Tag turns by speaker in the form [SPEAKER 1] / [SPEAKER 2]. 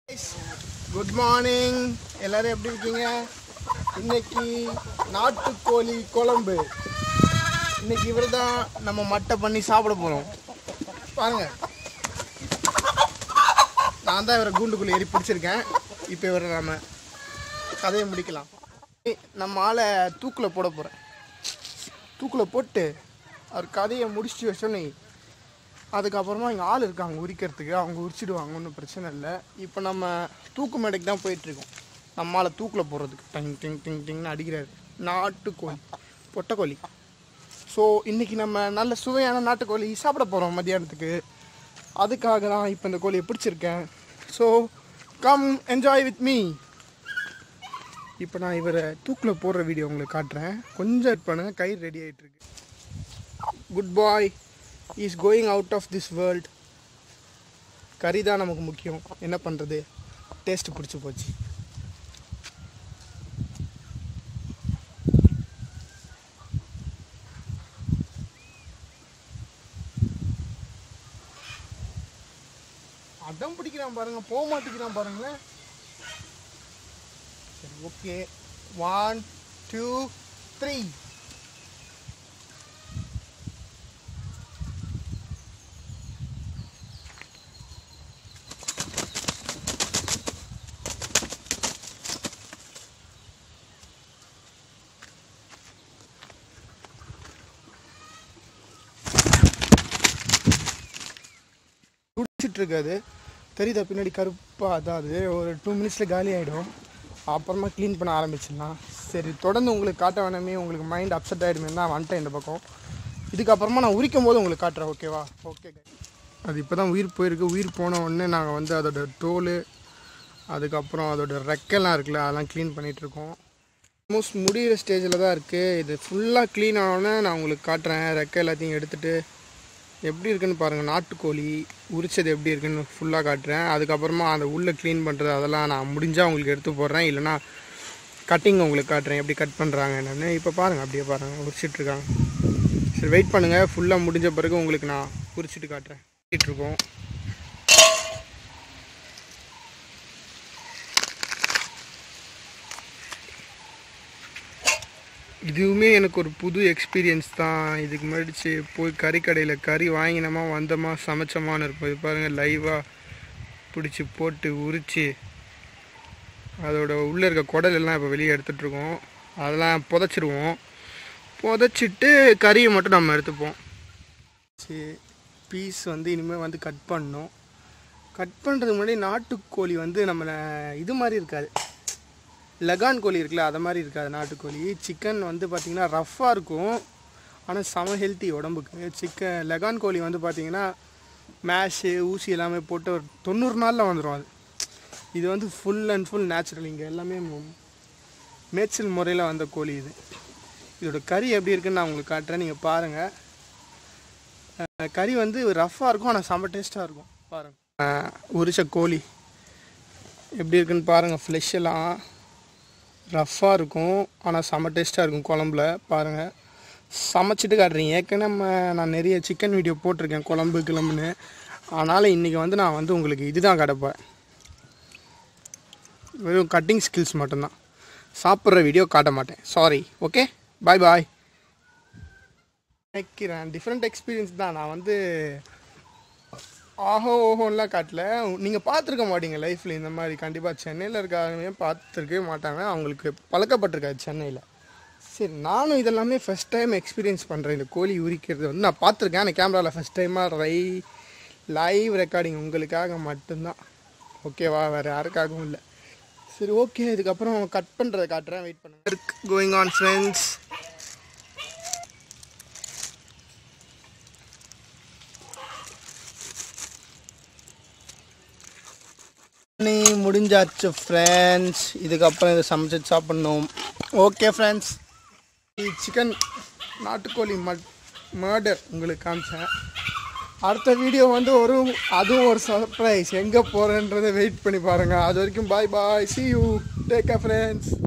[SPEAKER 1] good morning எல்லாரும் எப்படி இருக்கீங்க இன்னைக்கு நாட்டுக்கோழி குழம்பு இன்னைக்கு இவர் தான் நம்ம மட்டை பண்ணி சாப்பிட போகிறோம் பாருங்க நான் தான் இவரை கூண்டுக்குள்ளே ஏறி பிடிச்சிருக்கேன் இப்போ இவரை நாம கதையை முடிக்கலாம் நம்ம ஆளை தூக்கில் போட போகிறேன் தூக்கில் போட்டு அவர் கதையை முடிச்சுட்டு வச்சோன்னே அதுக்கப்புறமா இங்கே ஆள் இருக்காங்க உரிக்கிறதுக்கு அவங்க உரிச்சிடுவாங்க ஒன்றும் பிரச்சனை இல்லை இப்போ நம்ம தூக்கு மேடைக்கு தான் போயிட்டுருக்கோம் நம்மளால் தூக்கில் போடுறதுக்கு டிங் டிங் டிங் டிங்னு அடிக்கிறாரு நாட்டுக்கோழி பொட்டைக்கோழி ஸோ இன்றைக்கி நம்ம நல்ல சுவையான நாட்டுக்கோழி சாப்பிட போகிறோம் மத்தியானத்துக்கு அதுக்காக தான் இப்போ இந்த கோழியை பிடிச்சிருக்கேன் so come enjoy with me இப்போ நான் இவரை தூக்கில் போடுற வீடியோ உங்களுக்கு காட்டுறேன் கொஞ்சம் வெயிட் பண்ணுங்கள் கை ரெடி ஆகிட்டுருக்கு good boy is going out of this world கறி தான் நமக்கு முக்கியம் என்ன பண்ணுறது டேஸ்ட் பிடிச்சி போச்சு அடம் பிடிக்கிறான் பாருங்க போக மாட்டேங்கிறான் பாருங்களேன் சரி ஓகே ஒன் டூ த்ரீ துடிச்சிட்டு இருக்காது தெரியுதா பின்னாடி கருப்பாக அதான் அது ஒரு டூ மினிட்ஸில் காலி ஆகிடும் அப்புறமா க்ளீன் பண்ண ஆரம்பிச்சிடலாம் சரி தொடர்ந்து உங்களுக்கு காட்ட வேணாமே உங்களுக்கு மைண்ட் அப்செட் ஆகிடுமே தான் வந்துட்டேன் இந்த பக்கம் இதுக்கப்புறமா நான் உரிக்கும் போது உங்களுக்கு காட்டுறேன் ஓகேவா ஓகே அது இப்போ தான் உயிர் போயிருக்கு உயிர் போன உடனே நாங்கள் வந்து அதோட தோல் அதுக்கப்புறம் அதோட ரெக்கெல்லாம் இருக்குல்ல அதெல்லாம் க்ளீன் பண்ணிகிட்ருக்கோம் ஆல்மோஸ்ட் முடிகிற ஸ்டேஜில் தான் இருக்குது இது ஃபுல்லாக க்ளீன் ஆனோடனே நான் உங்களுக்கு காட்டுறேன் ரெக்கை எல்லாத்தையும் எடுத்துகிட்டு எப்படி இருக்குன்னு பாருங்கள் நாட்டுக்கோழி உரிச்சது எப்படி இருக்குன்னு ஃபுல்லாக காட்டுறேன் அதுக்கப்புறமா அந்த உள்ளே க்ளீன் பண்ணுறது அதெல்லாம் நான் முடிஞ்சால் உங்களுக்கு எடுத்து போடுறேன் இல்லைனா கட்டிங் உங்களுக்கு காட்டுறேன் எப்படி கட் பண்ணுறாங்க என்னென்னு இப்போ பாருங்கள் அப்படியே பாருங்கள் உரிச்சிட்ருக்காங்க சரி வெயிட் பண்ணுங்கள் ஃபுல்லாக முடிஞ்ச பிறகு உங்களுக்கு நான் உரிச்சிட்டு காட்டுறேன் இருக்கோம் இதுவுமே எனக்கு ஒரு புது எக்ஸ்பீரியன்ஸ் தான் இதுக்கு முன்னாடி போய் கறி கடையில் கறி வாங்கினோமா வந்தோமா சமைச்சோமான்னு இருப்போம் இது பாருங்கள் லைவாக பிடிச்சி போட்டு உரித்து அதோட உள்ளே இருக்க குடல் எல்லாம் இப்போ வெளியே எடுத்துகிட்ருக்கோம் அதெல்லாம் புதைச்சிருவோம் புதைச்சிட்டு கறியை மட்டும் நம்ம எடுத்துப்போம் சரி பீஸ் வந்து இனிமேல் வந்து கட் பண்ணணும் கட் பண்ணுறதுக்கு முன்னாடி நாட்டுக்கோழி வந்து நம்மளை இது மாதிரி இருக்காது லகான் கோழி இருக்குல்ல அதை மாதிரி இருக்காது நாட்டுக்கோழி சிக்கன் வந்து பார்த்திங்கன்னா ரஃப்பாக இருக்கும் ஆனால் செம ஹெல்த்தி உடம்புக்கு சிக்கன் லகான் கோழி வந்து பார்த்திங்கன்னா மேஷு ஊசி எல்லாமே போட்டு ஒரு தொண்ணூறு நாளில் வந்துடும் அது இது வந்து ஃபுல் அண்ட் ஃபுல் நேச்சுரல் இங்கே எல்லாமே மு- மேய்ச்சல் முறையில் வந்த கோழி இது இதோட கறி எப்படி இருக்குன்னு நான் உங்களுக்கு காட்டுறேன் நீங்கள் பாருங்கள் அஹ் கறி வந்து ரஃப்பாக இருக்கும் ஆனால் செம்ம டேஸ்ட்டாக இருக்கும் பாருங்கள் உரிச்ச கோழி எப்படி இருக்குன்னு பாருங்கள் ஃப்ளெஷ் எல்லாம் ரஃப்பாக இருக்கும் ஆனால் செம்ம டேஸ்ட்டாக இருக்கும் குழம்புல பாருங்கள் சமைச்சிட்டு காட்டுறீங்க ஏற்கனவே நம்ம நான் நிறைய சிக்கன் வீடியோ போட்டிருக்கேன் குழம்பு கிளம்புன்னு அதனால் இன்றைக்கி வந்து நான் வந்து உங்களுக்கு இதுதான் காட்டப்போகிறேன் வெறும் கட்டிங் ஸ்கில்ஸ் மட்டும்தான் சாப்பிட்ற வீடியோ காட்ட மாட்டேன் சாரி ஓகே பாய் பாய் நினைக்கிறேன் டிஃப்ரெண்ட் எக்ஸ்பீரியன்ஸ் தான் நான் வந்து ஆஹோ ஓஹோன்லாம் காட்டல நீங்கள் பார்த்துருக்க மாட்டீங்க லைஃப்பில் இந்த மாதிரி கண்டிப்பாக சென்னையில் இருக்காங்க பார்த்துருக்கவே மாட்டாங்க அவங்களுக்கு பழக்கப்பட்டிருக்காது சென்னையில் சரி நானும் இதெல்லாமே ஃபஸ்ட் டைம் எக்ஸ்பீரியன்ஸ் பண்ணுறேன் இந்த கோழி உரிக்கிறது வந்து நான் பார்த்துருக்கேன் அந்த கேமராவில் ஃபஸ்ட் டைமாக ரை லைவ் ரெக்கார்டிங் உங்களுக்காக மட்டும்தான் ஓகேவா வேறு யாருக்காகவும் இல்லை சரி ஓகே இதுக்கப்புறம் கட் பண்ணுறதை காட்டுறேன் வெயிட் பண்ணுங்க ஒர்க் கோயிங் ஆன் ஃப்ரெண்ட்ஸ் நீ முடிஞ்சாச்சு ஃப்ரெண்ட்ஸ் இதுக்கப்புறம் இதை சமைச்சு சாப்பிட்ணும் ஓகே ஃப்ரெண்ட்ஸ் சிக்கன் நாட்டுக்கோழி மட் மர்டர் உங்களுக்கு காமிச்சேன் அடுத்த வீடியோ வந்து ஒரு அதுவும் ஒரு சர்ப்ரைஸ் எங்கே போகிறேன்றதை வெயிட் பண்ணி பாருங்கள் அது வரைக்கும் bye bye see you take care friends